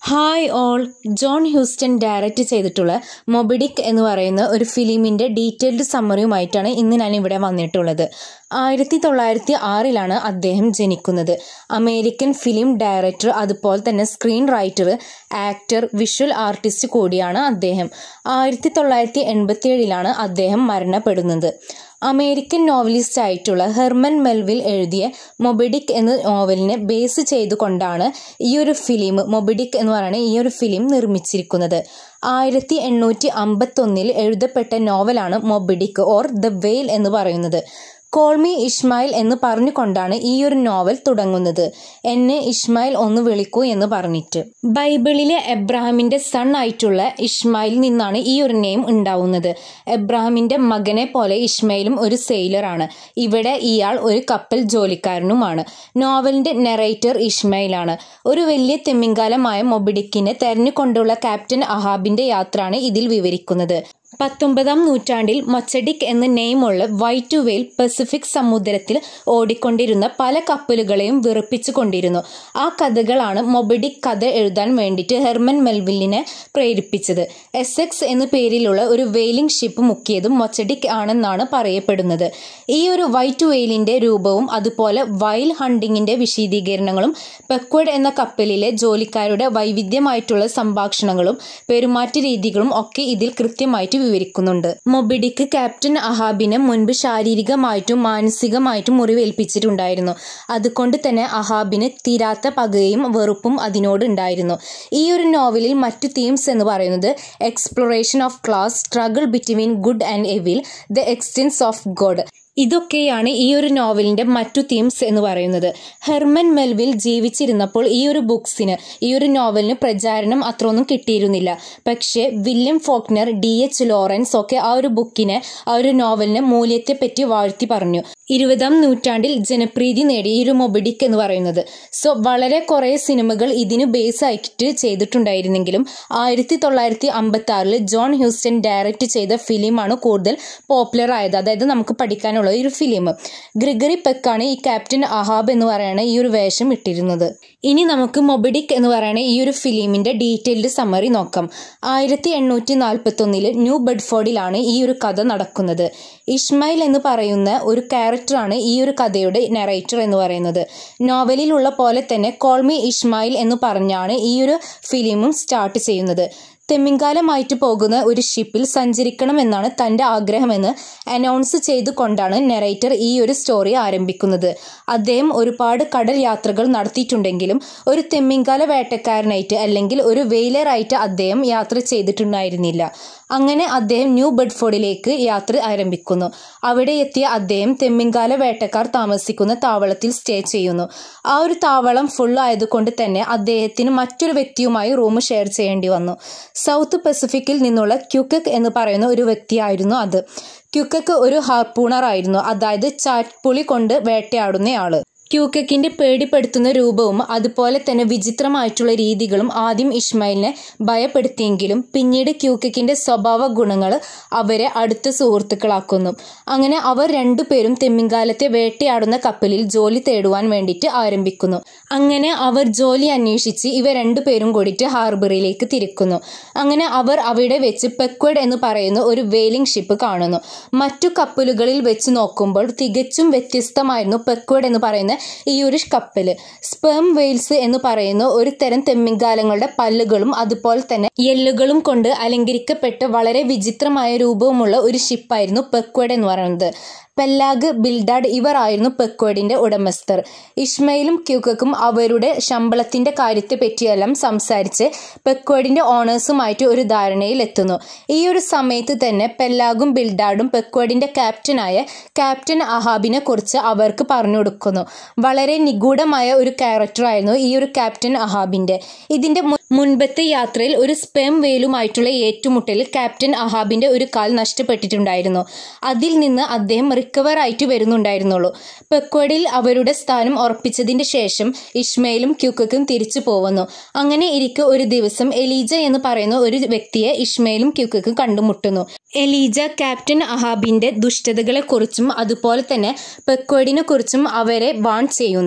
hi all John Huston direct ചെയ്തിട്ടുള്ള Moby Dick എന്ന് പറയുന്ന ഒരു ഫിലിമിൻ്റെ ഡീറ്റെയിൽഡ് സമ്മറിയുമായിട്ടാണ് ഇന്ന് ഞാൻ ഇവിടെ വന്നിട്ടുള്ളത് ആയിരത്തി തൊള്ളായിരത്തി ആറിലാണ് അദ്ദേഹം ജനിക്കുന്നത് അമേരിക്കൻ ഫിലിം ഡയറക്ടർ അതുപോലെ തന്നെ screen writer actor visual artist കൂടിയാണ് അദ്ദേഹം ആയിരത്തി തൊള്ളായിരത്തി എൺപത്തി ഏഴിലാണ് അദ്ദേഹം മരണപ്പെടുന്നത് അമേരിക്കൻ നോവലിസ്റ്റ് ആയിട്ടുള്ള ഹെർമൻ മെൽവിൽ എഴുതിയ മൊബിഡിക് എന്ന നോവലിനെ ബേസ് ചെയ്തുകൊണ്ടാണ് ഈ ഒരു ഫിലിം മൊബിഡിക് എന്ന് പറയുന്ന ഈ ഒരു ഫിലിം നിർമ്മിച്ചിരിക്കുന്നത് ആയിരത്തി എണ്ണൂറ്റി അമ്പത്തൊന്നിൽ എഴുതപ്പെട്ട നോവലാണ് മൊബിഡിക് ഓർ ദ വെയിൽ എന്ന് പറയുന്നത് കോൾമി ഇസ്മായിൽ എന്ന് പറഞ്ഞുകൊണ്ടാണ് ഈ ഒരു നോവൽ തുടങ്ങുന്നത് എന്നെ ഇസ്മായിൽ ഒന്ന് വിളിക്കൂ എന്ന് പറഞ്ഞിട്ട് ബൈബിളിലെ എബ്രാഹിമിന്റെ സൺ ആയിട്ടുള്ള ഇസ്മായിൽ നിന്നാണ് ഈ ഒരു നെയിം ഉണ്ടാവുന്നത് എബ്രാഹിമിന്റെ മകനെ പോലെ ഇസ്മായിലും ഒരു സെയിലറാണ് ഇവിടെ ഇയാൾ ഒരു കപ്പൽ ജോലിക്കാരനുമാണ് നോവലിന്റെ നെറേറ്റർ ഇസ്മായിലാണ് ഒരു വലിയ തെമ്മിങ്കാലമായ മൊബിഡിക്കിനെ തെരഞ്ഞുകൊണ്ടുള്ള ക്യാപ്റ്റൻ അഹാബിന്റെ യാത്രയാണ് ഇതിൽ വിവരിക്കുന്നത് പത്തൊമ്പതാം നൂറ്റാണ്ടിൽ മൊച്ചഡിക് എന്ന നെയിമുള്ള വൈറ്റ് വെയിൽ പസഫിക് സമുദ്രത്തിൽ ഓടിക്കൊണ്ടിരുന്ന പല കപ്പലുകളെയും വിറപ്പിച്ചു കൊണ്ടിരുന്നു ആ കഥകളാണ് മൊബിഡിക് കഥ എഴുതാൻ വേണ്ടിയിട്ട് ഹെർമൻ മെൽവില്ലിനെ പ്രേരിപ്പിച്ചത് എസ് എക്സ് എന്ന പേരിലുള്ള ഒരു വെയിലിംഗ് ഷിപ്പ് മുക്കിയതും മൊച്ചഡിക് ആണെന്നാണ് പറയപ്പെടുന്നത് ഈ ഒരു വൈറ്റ് വെയിലിന്റെ രൂപവും അതുപോലെ വൈൽ ഹണ്ടിങ്ങിന്റെ വിശദീകരണങ്ങളും പെക്വേഡ് എന്ന കപ്പലിലെ ജോലിക്കാരുടെ വൈവിധ്യമായിട്ടുള്ള സംഭാഷണങ്ങളും പെരുമാറ്റ രീതികളും ഒക്കെ ഇതിൽ കൃത്യമായിട്ട് വിവരിക്കുന്നുണ്ട് മൊബിഡിക്ക് ക്യാപ്റ്റൻ അഹാബിനെ മുൻപ് ശാരീരികമായിട്ടും മാനസികമായിട്ടും മുറിവേൽപ്പിച്ചിട്ടുണ്ടായിരുന്നു അതുകൊണ്ട് തന്നെ അഹാബിന് തീരാത്ത പകയും വെറുപ്പും അതിനോട് ഉണ്ടായിരുന്നു ഈ ഒരു നോവലിൽ മറ്റു തീംസ് എന്ന് പറയുന്നത് exploration of class struggle between good and evil the existence of God ഇതൊക്കെയാണ് ഈ ഒരു നോവലിന്റെ മറ്റു തീംസ് എന്ന് പറയുന്നത് ഹെർമൻ മെൽവിൽ ജീവിച്ചിരുന്നപ്പോൾ ഈ ഒരു ബുക്സിന് ഈ ഒരു നോവലിന് പ്രചാരണം അത്രയൊന്നും കിട്ടിയിരുന്നില്ല പക്ഷേ William Faulkner D H Lawrence ഒക്കെ ആ ഒരു ബുക്കിനെ ആ ഒരു നോവലിനെ മൂല്യത്തെപ്പറ്റി വാഴ്ത്തി പറഞ്ഞു ഇരുപതാം നൂറ്റാണ്ടിൽ ജനപ്രീതി നേടി ഈ ഒരു മൊബിഡിക് എന്ന് പറയുന്നത് സോ വളരെ കുറേ സിനിമകൾ ഇതിന് ബേസ് ആയിട്ട് ചെയ്തിട്ടുണ്ടായിരുന്നെങ്കിലും ആയിരത്തി തൊള്ളായിരത്തി അമ്പത്തി ആറിൽ ജോൺ ഹ്യൂസ്റ്റൺ ഡയറക്റ്റ് ചെയ്ത ഫിലിമാണ് കൂടുതൽ പോപ്പുലർ ആയത് അതായത് നമുക്ക് പഠിക്കാനുള്ള ഈ ഒരു ഫിലിം ഗ്രിഗറി പെക്കാണ് ഈ ക്യാപ്റ്റൻ അഹാബ് എന്ന് പറയുന്ന ഈ ഒരു വേഷം ഇട്ടിരുന്നത് ഇനി നമുക്ക് മൊബിഡിക് എന്ന് പറയുന്ന ഈ ഒരു ഫിലിമിന്റെ ഡീറ്റെയിൽഡ് സമ്മറി നോക്കാം ആയിരത്തി എണ്ണൂറ്റി നാൽപ്പത്തി ഒന്നില് ന്യൂ ബെഡ്ഫോർഡിലാണ് ഈ ഒരു കഥ നടക്കുന്നത് ഇസ്മായിൽ എന്ന് പറയുന്ന ഒരു ക്യാരക്ടറാണ് ഈ ഒരു കഥയുടെ നെറേറ്റർ എന്ന് പറയുന്നത് നോവലിലുള്ള പോലെ തന്നെ കോൾമി ഇസ്മായിൽ എന്ന് പറഞ്ഞാണ് ഈ ഒരു ഫിലിമും സ്റ്റാർട്ട് ചെയ്യുന്നത് തെമ്മിങ്കാലമായിട്ട് പോകുന്ന ഒരു ഷിപ്പിൽ സഞ്ചരിക്കണമെന്നാണ് തൻ്റെ ആഗ്രഹമെന്ന് അനൗൺസ് ചെയ്തുകൊണ്ടാണ് നെറേറ്റർ ഈ ഒരു സ്റ്റോറി ആരംഭിക്കുന്നത് അദ്ദേഹം ഒരുപാട് കടൽ യാത്രകൾ നടത്തിയിട്ടുണ്ടെങ്കിലും ഒരു തെമ്മിങ്കാല വേട്ടക്കാരനായിട്ട് അല്ലെങ്കിൽ ഒരു വെയിലറായിട്ട് അദ്ദേഹം യാത്ര ചെയ്തിട്ടുണ്ടായിരുന്നില്ല അങ്ങനെ അദ്ദേഹം ന്യൂ ബെഡ്ഫോർഡിലേക്ക് യാത്ര ആരംഭിക്കുന്നു അവിടെ എത്തിയ അദ്ദേഹം തെമ്മിങ്കാല വേട്ടക്കാർ താമസിക്കുന്ന താവളത്തിൽ സ്റ്റേ ചെയ്യുന്നു ആ ഒരു താവളം ഫുൾ ആയതുകൊണ്ട് തന്നെ അദ്ദേഹത്തിന് മറ്റൊരു വ്യക്തിയുമായി റൂം ഷെയർ ചെയ്യേണ്ടി വന്നു സൗത്ത് പസഫിക്കിൽ നിന്നുള്ള ക്യുക്കക് എന്ന് പറയുന്ന ഒരു വ്യക്തിയായിരുന്നു അത് ക്യുക്കക്ക് ഒരു ഹാർപൂണർ ആയിരുന്നു അതായത് ചാറ്റ്പുളി കൊണ്ട് വേട്ടയാടുന്നയാള് ക്യൂക്കക്കിന്റെ പേടിപ്പെടുത്തുന്ന രൂപവും അതുപോലെ തന്നെ വിചിത്രമായിട്ടുള്ള രീതികളും ആദ്യം ഇസ്മായിലിനെ ഭയപ്പെടുത്തിയെങ്കിലും പിന്നീട് ക്യൂക്കക്കിന്റെ സ്വഭാവ ഗുണങ്ങൾ അവരെ അടുത്ത സുഹൃത്തുക്കളാക്കുന്നു അങ്ങനെ അവർ രണ്ടുപേരും തെമ്മിങ്കാലത്തെ വേട്ടയാടുന്ന കപ്പലിൽ ജോലി തേടുവാൻ വേണ്ടിയിട്ട് ആരംഭിക്കുന്നു അങ്ങനെ അവർ ജോലി അന്വേഷിച്ച് ഇവ രണ്ടുപേരും കൂടിയിട്ട് ഹാർബറിലേക്ക് തിരിക്കുന്നു അങ്ങനെ അവർ അവിടെ വെച്ച് പെക്വേഡ് എന്ന് പറയുന്ന ഒരു വെയിലിംഗ് ഷിപ്പ് കാണുന്നു മറ്റു കപ്പലുകളിൽ വെച്ച് നോക്കുമ്പോൾ തികച്ചും വ്യത്യസ്തമായിരുന്നു പെക്വേഡ് എന്ന് പറയുന്ന ഈ ഒരു കപ്പല് സ്പേം വെയിൽസ് എന്ന് പറയുന്ന ഒരു തരം തെമ്മിങ്കാലങ്ങളുടെ പല്ലുകളും അതുപോലെ തന്നെ എല്ലുകളും കൊണ്ട് അലങ്കരിക്കപ്പെട്ട് വളരെ വിചിത്രമായ രൂപവുമുള്ള ഒരു ഷിപ്പായിരുന്നു പെക്വേഡ് എന്ന് പറയുന്നത് പെല്ലാഗ് ബിൽഡാഡ് ഇവർ ആയിരുന്നു പെക്വേഡിന്റെ ഉടമസ്ഥർ ഇസ്മയിലും ക്യൂക്കും അവരുടെ ശമ്പളത്തിന്റെ കാര്യത്തെ പറ്റിയെല്ലാം സംസാരിച്ച് പെക്വേഡിന്റെ ഓണേഴ്സുമായിട്ട് ഒരു ധാരണയിൽ എത്തുന്നു ഈ ഒരു സമയത്ത് തന്നെ പെല്ലാഗും ബിൽഡാഡും പെക്വേഡിന്റെ ക്യാപ്റ്റനായ ക്യാപ്റ്റൻ അഹാബിനെ കുറിച്ച് അവർക്ക് പറഞ്ഞു കൊടുക്കുന്നു വളരെ നിഗൂഢമായ ഒരു ക്യാരക്ടറായിരുന്നു ഈ ഒരു ക്യാപ്റ്റൻ അഹാബിന്റെ ഇതിന്റെ മുൻപത്തെ യാത്രയിൽ ഒരു സ്പെം വെയിലുമായിട്ടുള്ള ഏറ്റുമുട്ടലിൽ ക്യാപ്റ്റൻ അഹാബിന്റെ ഒരു കാൽ നഷ്ടപ്പെട്ടിട്ടുണ്ടായിരുന്നു അതിൽ നിന്ന് അദ്ദേഹം റിക്കവർ ആയിട്ട് വരുന്നുണ്ടായിരുന്നുള്ളൂ പെക്വഡിൽ അവരുടെ സ്ഥാനം ഉറപ്പിച്ചതിന് ശേഷം ഇസ്മയിലും ക്യൂക്കും തിരിച്ചു പോകുന്നു അങ്ങനെ ഇരിക്കെ ഒരു ദിവസം എലീജ എന്ന് പറയുന്ന ഒരു വ്യക്തിയെ ഇസ്മയിലും ക്യൂക്കും കണ്ടുമുട്ടുന്നു എലീജ ക്യാപ്റ്റൻ അഹാബിന്റെ ദുഷ്ടതകളെക്കുറിച്ചും അതുപോലെ തന്നെ പെക്വേഡിനെ കുറിച്ചും അവരെ വാൺ ചെയ്യുന്നു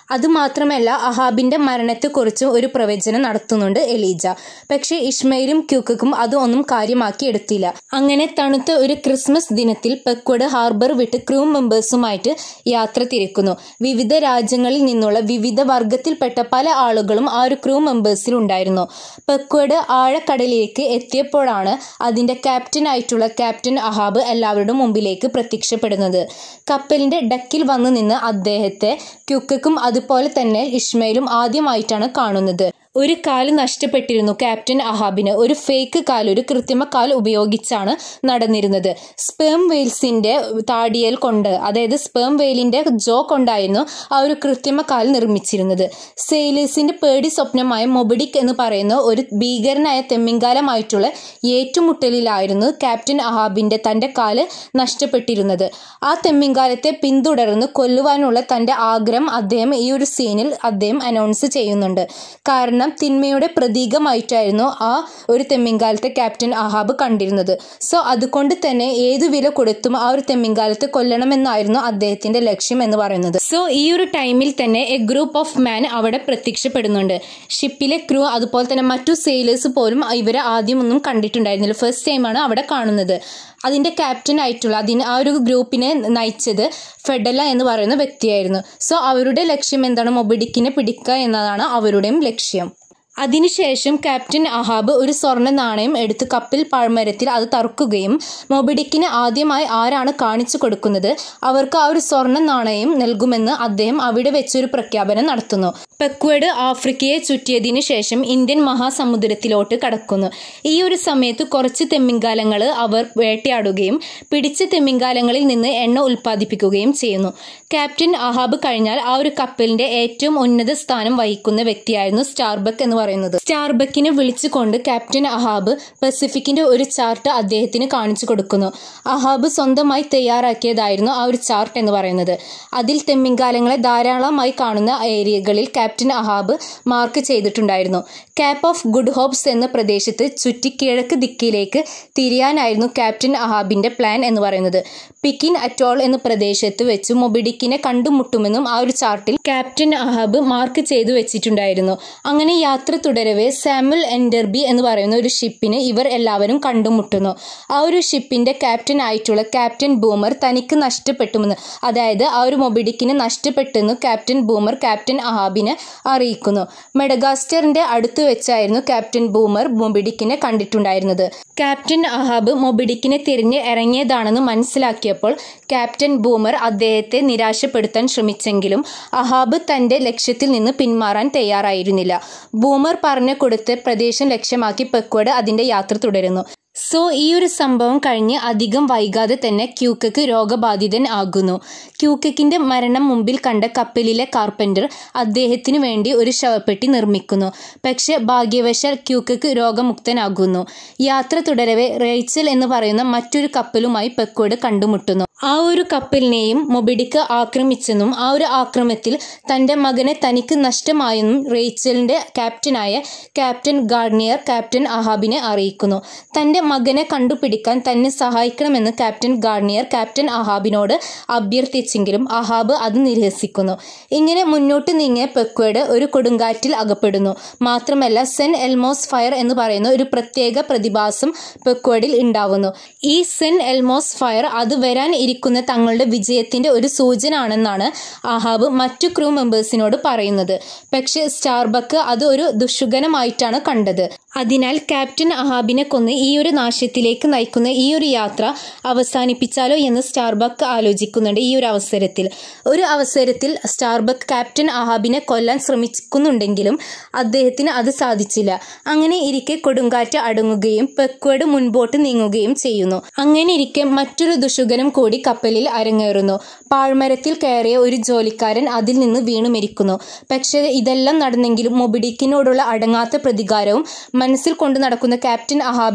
അതുമാത്രമല്ല അഹാബിന്റെ മരണത്തെക്കുറിച്ചും ഒരു പ്രവചനം നടത്തുന്നുണ്ട് എലീജ പക്ഷേ ഇഷ്മയിലും ക്യൂക്കും അത് ഒന്നും കാര്യമാക്കി എടുത്തില്ല അങ്ങനെ തണുത്ത ഒരു ക്രിസ്മസ് ദിനത്തിൽ പെക്വഡ് ഹാർബർ വിട്ട് ക്രൂ മെമ്പേഴ്സുമായിട്ട് യാത്ര തിരിക്കുന്നു വിവിധ രാജ്യങ്ങളിൽ നിന്നുള്ള വിവിധ വർഗത്തിൽപ്പെട്ട പല ആളുകളും ആ ഒരു ക്രൂ മെമ്പേഴ്സിൽ ഉണ്ടായിരുന്നു പെക്വഡ് ആഴക്കടലിലേക്ക് എത്തിയപ്പോഴാണ് അതിന്റെ ക്യാപ്റ്റനായിട്ടുള്ള ക്യാപ്റ്റൻ അഹാബ് എല്ലാവരുടെ മുമ്പിലേക്ക് പ്രത്യക്ഷപ്പെടുന്നത് കപ്പലിന്റെ ഡക്കിൽ വന്നു നിന്ന് അദ്ദേഹത്തെ ക്യുക്കും അതുപോലെ തന്നെ ഇഷ്മയിലും ആദ്യമായിട്ടാണ് കാണുന്നത് ഒരു കാല് നഷ്ടപ്പെട്ടിരുന്നു ക്യാപ്റ്റൻ അഹാബിന് ഒരു ഫേക്ക് കാൽ ഒരു കൃത്രിമ കാൽ ഉപയോഗിച്ചാണ് നടന്നിരുന്നത് സ്പേം വെയിൽസിന്റെ താടിയൽ കൊണ്ട് അതായത് സ്പേം വെയിലിന്റെ ജോ കൊണ്ടായിരുന്നു ആ ഒരു കൃത്രിമ കാൽ നിർമ്മിച്ചിരുന്നത് സെയിലേഴ്സിന്റെ പേടി സ്വപ്നമായ മൊബിഡിക് എന്ന് പറയുന്ന ഒരു ഭീകരനായ തെമ്മിങ്കാലമായിട്ടുള്ള ഏറ്റുമുട്ടലിലായിരുന്നു ക്യാപ്റ്റൻ അഹാബിന്റെ തന്റെ കാല് നഷ്ടപ്പെട്ടിരുന്നത് ആ തെമ്മിങ്കാലത്തെ പിന്തുടർന്ന് കൊല്ലുവാനുള്ള തന്റെ ആഗ്രഹം അദ്ദേഹം ഈ ഒരു സീനിൽ അദ്ദേഹം അനൗൺസ് ചെയ്യുന്നുണ്ട് കാരണം തിന്മയുടെ പ്രതീകമായിട്ടായിരുന്നു ആ ഒരു തെമ്മിങ്കാലത്തെ ക്യാപ്റ്റൻ അഹാബ് കണ്ടിരുന്നത് സോ അതുകൊണ്ട് തന്നെ ഏതു വില കൊടുത്തും ആ ഒരു തെമ്മിങ്കാലത്തെ കൊല്ലണമെന്നായിരുന്നു അദ്ദേഹത്തിന്റെ ലക്ഷ്യം എന്ന് പറയുന്നത് സോ ഈ ഒരു ടൈമിൽ തന്നെ എ ഗ്രൂപ്പ് ഓഫ് മാൻ അവിടെ പ്രത്യക്ഷപ്പെടുന്നുണ്ട് ഷിപ്പിലെ ക്രൂ അതുപോലെ തന്നെ മറ്റു സെയിലേഴ്സ് പോലും ഇവരെ ആദ്യമൊന്നും കണ്ടിട്ടുണ്ടായിരുന്നില്ല ഫസ്റ്റ് ടൈമാണ് അവിടെ കാണുന്നത് അതിന്റെ ക്യാപ്റ്റൻ ആയിട്ടുള്ള അതിന് ആ ഒരു ഗ്രൂപ്പിനെ നയിച്ചത് ഫെഡല എന്ന് പറയുന്ന വ്യക്തിയായിരുന്നു സോ അവരുടെ ലക്ഷ്യം എന്താണ് മൊബിഡിക്കിനെ പിടിക്കുക എന്നതാണ് അവരുടെയും ലക്ഷ്യം അതിനുശേഷം ക്യാപ്റ്റൻ അഹാബ് ഒരു സ്വർണ്ണ നാണയം എടുത്ത് കപ്പിൽ പാഴ്മരത്തിൽ അത് തറുക്കുകയും മൊബിഡിക്കിന് ആദ്യമായി ആരാണ് കാണിച്ചു കൊടുക്കുന്നത് അവർക്ക് ആ ഒരു സ്വർണ്ണ നാണയം നൽകുമെന്ന് അദ്ദേഹം അവിടെ വെച്ചൊരു പ്രഖ്യാപനം നടത്തുന്നു പെക്വേഡ് ആഫ്രിക്കയെ ചുറ്റിയതിനു ശേഷം ഇന്ത്യൻ മഹാസമുദ്രത്തിലോട്ട് കടക്കുന്നു ഈ ഒരു സമയത്ത് കുറച്ച് തെമ്മിങ്കാലങ്ങൾ അവർ വേട്ടയാടുകയും പിടിച്ച തെമ്മിങ്കാലങ്ങളിൽ നിന്ന് എണ്ണ ഉൽപ്പാദിപ്പിക്കുകയും ചെയ്യുന്നു ക്യാപ്റ്റൻ അഹാബ് കഴിഞ്ഞാൽ ആ ഒരു കപ്പലിന്റെ ഏറ്റവും ഉന്നത സ്ഥാനം വഹിക്കുന്ന വ്യക്തിയായിരുന്നു സ്റ്റാർബക്ക് എന്ന് പറയുന്നത് സ്റ്റാർബക്കിനെ വിളിച്ചുകൊണ്ട് ക്യാപ്റ്റൻ അഹാബ് പസഫിക്കിന്റെ ഒരു ചാർട്ട് അദ്ദേഹത്തിന് കാണിച്ചു കൊടുക്കുന്നു അഹാബ് സ്വന്തമായി തയ്യാറാക്കിയതായിരുന്നു ആ ഒരു ചാർട്ട് എന്ന് പറയുന്നത് അതിൽ തെമ്മിങ്കാലങ്ങളെ ധാരാളമായി കാണുന്ന ഏരിയകളിൽ ക്യാപ്റ്റൻ അഹാബ് മാർക്ക് ചെയ്തിട്ടുണ്ടായിരുന്നു ക്യാപ്പ് ഓഫ് ഗുഡ് ഹോപ്സ് എന്ന പ്രദേശത്ത് ചുറ്റി കിഴക്ക് ദിക്കിലേക്ക് തിരിയാനായിരുന്നു ക്യാപ്റ്റൻ അഹാബിന്റെ പ്ലാൻ എന്ന് പറയുന്നത് പിക്കിൻ അറ്റോൾ എന്ന പ്രദേശത്ത് വെച്ച് മൊബിഡിക്കിനെ കണ്ടുമുട്ടുമെന്നും ആ ഒരു ചാർട്ടിൽ ക്യാപ്റ്റൻ അഹാബ് മാർക്ക് ചെയ്തു വെച്ചിട്ടുണ്ടായിരുന്നു അങ്ങനെ യാത്ര തുടരവെ സാമുൽ എൻഡർബി എന്ന് പറയുന്ന ഒരു ഷിപ്പിന് ഇവർ എല്ലാവരും കണ്ടുമുട്ടുന്നു ആ ഒരു ഷിപ്പിന്റെ ക്യാപ്റ്റൻ ആയിട്ടുള്ള ക്യാപ്റ്റൻ ബൂമർ തനിക്ക് നഷ്ടപ്പെട്ടുമെന്ന് അതായത് ആ ഒരു മൊബിഡിക്കിന് നഷ്ടപ്പെട്ടെന്ന് ക്യാപ്റ്റൻ ബൂമർ ക്യാപ്റ്റൻ അഹാബിനെ അറിയിക്കുന്നു മെഡഗാസ്റ്ററിന്റെ അടുത്ത് വെച്ചായിരുന്നു ക്യാപ്റ്റൻ ബൂമർ മൊബിഡിക്കിനെ കണ്ടിട്ടുണ്ടായിരുന്നത് ക്യാപ്റ്റൻ അഹാബ് മൊബിഡിക്കിനെ തിരിഞ്ഞ് ഇറങ്ങിയതാണെന്ന് മനസ്സിലാക്കിയപ്പോൾ ക്യാപ്റ്റൻ ബൂമർ അദ്ദേഹത്തെ നിരാശപ്പെടുത്താൻ ശ്രമിച്ചെങ്കിലും അഹാബ് തന്റെ ലക്ഷ്യത്തിൽ നിന്ന് പിന്മാറാൻ തയ്യാറായിരുന്നില്ല ബൂമർ പറഞ്ഞു കൊടുത്ത് പ്രദേശം ലക്ഷ്യമാക്കി പെക്വേഡ് അതിന്റെ യാത്ര തുടരുന്നു സോ ഈ ഒരു സംഭവം കഴിഞ്ഞ് അധികം വൈകാതെ തന്നെ ക്യൂക്കക്ക് രോഗബാധിതൻ ആകുന്നു ക്യൂക്കക്കിന്റെ മരണം മുമ്പിൽ കണ്ട കപ്പലിലെ കാർപ്പൻ്റർ അദ്ദേഹത്തിന് വേണ്ടി ഒരു ശവപ്പെട്ടി നിർമ്മിക്കുന്നു പക്ഷെ ഭാഗ്യവശാൽ ക്യൂക്കക്ക് രോഗമുക്തനാകുന്നു യാത്ര തുടരവെ റേച്ചൽ എന്ന് പറയുന്ന മറ്റൊരു കപ്പലുമായി പെക്കോട് കണ്ടുമുട്ടുന്നു ആ ഒരു കപ്പലിനെയും മൊബിഡിക്ക് ആക്രമിച്ചെന്നും ആ ഒരു ആക്രമത്തിൽ തൻ്റെ മകനെ തനിക്ക് നഷ്ടമായെന്നും റേച്ചലിൻ്റെ ക്യാപ്റ്റനായ ക്യാപ്റ്റൻ ഗാർണിയർ ക്യാപ്റ്റൻ അഹാബിനെ അറിയിക്കുന്നു തൻ്റെ മകനെ കണ്ടുപിടിക്കാൻ തന്നെ സഹായിക്കണമെന്ന് ക്യാപ്റ്റൻ ഗാർണിയർ ക്യാപ്റ്റൻ അഹാബിനോട് അഭ്യർത്ഥിച്ചെങ്കിലും അഹാബ് അത് നിരസിക്കുന്നു ഇങ്ങനെ മുന്നോട്ട് നീങ്ങിയ പെക്വേഡ് ഒരു കൊടുങ്കാറ്റിൽ അകപ്പെടുന്നു മാത്രമല്ല സെൻ എൽമോസ് ഫയർ എന്ന് പറയുന്ന ഒരു പ്രത്യേക പ്രതിഭാസം പെക്വേഡിൽ ഉണ്ടാവുന്നു ഈ സെൻ എൽമോസ് ഫയർ അത് വരാൻ ഇരിക്കുന്ന തങ്ങളുടെ വിജയത്തിന്റെ ഒരു സൂചന ആണെന്നാണ് അഹാബ് മറ്റു ക്രൂ മെമ്പേഴ്സിനോട് പറയുന്നത് പക്ഷേ സ്റ്റാർബക്ക് അത് ഒരു ദുഷുഗനമായിട്ടാണ് കണ്ടത് അതിനാൽ ക്യാപ്റ്റൻ അഹാബിനെ കൊന്ന് ഈ ഒരു നാശത്തിലേക്ക് നയിക്കുന്ന ഈ ഒരു യാത്ര അവസാനിപ്പിച്ചാലോ എന്ന് സ്റ്റാർബക്ക് ആലോചിക്കുന്നുണ്ട് ഈ ഒരു അവസരത്തിൽ ഒരു അവസരത്തിൽ സ്റ്റാർബക്ക് ക്യാപ്റ്റൻ അഹാബിനെ കൊല്ലാൻ ശ്രമിക്കുന്നുണ്ടെങ്കിലും അദ്ദേഹത്തിന് അത് സാധിച്ചില്ല അങ്ങനെ ഇരിക്കെ കൊടുങ്കാറ്റ് അടങ്ങുകയും പെക്വേഡ് മുൻപോട്ട് നീങ്ങുകയും ചെയ്യുന്നു അങ്ങനെ ഇരിക്കെ മറ്റൊരു ദുഷുഗനം കൂടി കപ്പലിൽ അരങ്ങേറുന്നു പാഴ്മരത്തിൽ കയറിയ ഒരു ജോലിക്കാരൻ അതിൽ നിന്ന് വീണു മരിക്കുന്നു പക്ഷേ ഇതെല്ലാം നടന്നെങ്കിലും മൊബിഡിക്കിനോടുള്ള അടങ്ങാത്ത പ്രതികാരവും മനസ്സിൽ കൊണ്ടു നടക്കുന്ന ക്യാപ്റ്റൻ അഹാബിന് ഈ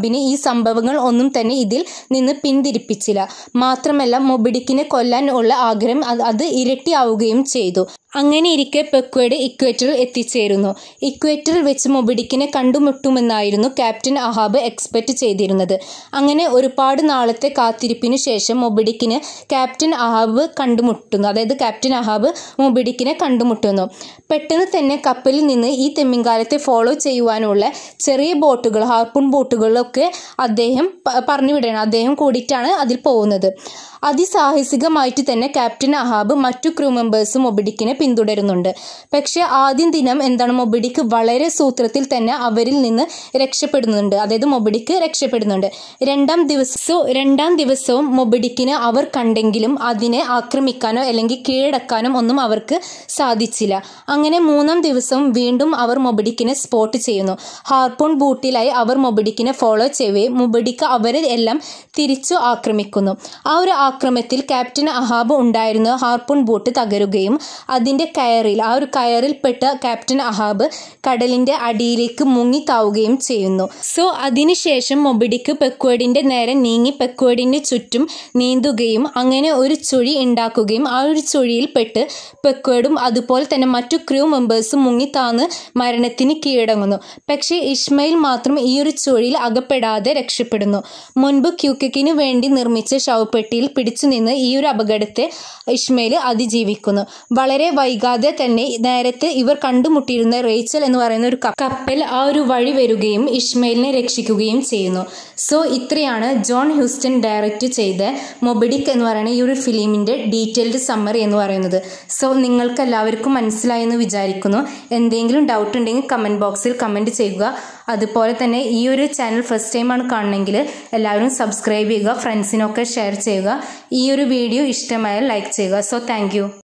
സംഭവങ്ങൾ ഒന്നും തന്നെ ഇതിൽ നിന്ന് പിന്തിരിപ്പിച്ചില്ല മാത്രമല്ല മൊബിഡിക്കിനെ കൊല്ലാൻ ഉള്ള ആഗ്രഹം അത് അത് ഇരട്ടിയാവുകയും ചെയ്തു അങ്ങനെ ഇരിക്കെ പെക്വേഡ് ഇക്വേറ്ററിൽ എത്തിച്ചേരുന്നു ഇക്വേറ്ററിൽ വെച്ച് മൊബിഡിക്കിനെ കണ്ടുമുട്ടുമെന്നായിരുന്നു ക്യാപ്റ്റൻ അഹാബ് എക്സ്പെക്റ്റ് ചെയ്തിരുന്നത് അങ്ങനെ ഒരുപാട് നാളത്തെ കാത്തിരിപ്പിനു ശേഷം മൊബിഡിക്കിന് ക്യാപ്റ്റൻ അഹാബ് കണ്ടുമുട്ടുന്നു അതായത് ക്യാപ്റ്റൻ അഹാബ് മൊബിഡിക്കിനെ കണ്ടുമുട്ടുന്നു പെട്ടെന്ന് തന്നെ കപ്പലിൽ നിന്ന് ഈ തെമ്മിങ്കാലത്തെ ഫോളോ ചെയ്യുവാനുള്ള ചെറിയ ബോട്ടുകൾ ഹാർപ്പൂൺ ബോട്ടുകളൊക്കെ അദ്ദേഹം പറഞ്ഞു വിടണം അദ്ദേഹം കൂടിയിട്ടാണ് അതിൽ പോകുന്നത് അതിസാഹസികമായിട്ട് തന്നെ ക്യാപ്റ്റൻ അഹാബ് മറ്റു ക്രൂ മെമ്പേഴ്സും മൊബിഡിക്കിനെ പിന്തുടരുന്നുണ്ട് പക്ഷേ ആദ്യം ദിനം എന്താണ് മൊബിഡിക്ക് വളരെ സൂത്രത്തിൽ തന്നെ അവരിൽ നിന്ന് രക്ഷപ്പെടുന്നുണ്ട് അതായത് മൊബിഡിക്ക് രക്ഷപ്പെടുന്നുണ്ട് രണ്ടാം ദിവസവും രണ്ടാം ദിവസവും മൊബിഡിക്കിന് അവർ കണ്ടെങ്കിലും അതിനെ ആക്രമിക്കാനോ അല്ലെങ്കിൽ കീഴടക്കാനോ ഒന്നും അവർക്ക് സാധിച്ചില്ല അങ്ങനെ മൂന്നാം ദിവസവും വീണ്ടും അവർ മൊബിഡിക്കിനെ സ്പോട്ട് ചെയ്യുന്നു ഹാർപ്പൂൺ ബൂട്ടിലായി അവർ മൊബിഡിക്കിനെ ഫോളോ ചെയ്യുകയും മൊബിഡിക്ക് അവരെ എല്ലാം തിരിച്ചു ആക്രമിക്കുന്നു ആ ഒരു ആക്രമത്തിൽ ക്യാപ്റ്റൻ അഹാബ് ഉണ്ടായിരുന്ന ഹാർപ്പൂൺ ബോട്ട് തകരുകയും അതിൻ്റെ കയറിൽ ആ ഒരു കയറിൽപ്പെട്ട ക്യാപ്റ്റൻ അഹാബ് കടലിൻ്റെ അടിയിലേക്ക് മുങ്ങി താവുകയും ചെയ്യുന്നു സോ അതിനുശേഷം മൊബിഡിക്ക് പെക്വേഡിൻ്റെ നേരെ നീങ്ങി പെക്വേഡിൻ്റെ ചുറ്റും നീന്തുകയും അങ്ങനെ ഒരു ചുഴി ഉണ്ടാക്കുകയും ആ ഒരു ചുഴിയിൽ പെട്ട് പെക്വേഡും അതുപോലെ തന്നെ മറ്റു ക്രൂ മെമ്പേഴ്സും മുങ്ങിത്താന്ന് മരണത്തിന് കീഴടങ്ങുന്നു പക്ഷേ ഇസ്മയിൽ മാത്രം ഈ ഒരു ചുഴിയിൽ അകപ്പെടാതെ രക്ഷപ്പെടുന്നു മുൻപ് ക്യൂക്കിക്കിന് വേണ്ടി നിർമ്മിച്ച ശവപ്പെട്ടിയിൽ പിടിച്ചു നിന്ന് ഈ ഒരു അപകടത്തെ ഇസ്മയിൽ അതിജീവിക്കുന്നു വളരെ വൈകാതെ തന്നെ നേരത്തെ ഇവർ കണ്ടുമുട്ടിയിരുന്ന റേച്ചൽ എന്ന് പറയുന്ന ഒരു കപ്പൽ ആ ഒരു വഴി വരികയും ഇസ്മയിലിനെ രക്ഷിക്കുകയും ചെയ്യുന്നു സോ ഇത്രയാണ് ജോൺ ഹ്യൂസ്റ്റൺ ഡയറക്റ്റ് ചെയ്ത മൊബിഡിക് എന്ന് പറയുന്ന ഈ ഒരു ഫിലിമിൻ്റെ ഡീറ്റെയിൽഡ് സമ്മറി എന്ന് പറയുന്നത് സോ നിങ്ങൾക്ക് എല്ലാവർക്കും മനസ്സിലായെന്ന് വിചാരിക്കുന്നു എന്തെങ്കിലും ഡൗട്ട് ഉണ്ടെങ്കിൽ കമൻറ്റ് ബോക്സിൽ കമൻറ്റ് ചെയ്യുക അതുപോലെ തന്നെ ഈ ഒരു ചാനൽ ഫസ്റ്റ് ടൈമാണ് കാണണമെങ്കിൽ എല്ലാവരും സബ്സ്ക്രൈബ് ചെയ്യുക ഫ്രണ്ട്സിനൊക്കെ ഷെയർ ചെയ്യുക ഈ ഒരു വീഡിയോ ഇഷ്ടമായാൽ ലൈക്ക് ചെയ്യുക സോ താങ്ക്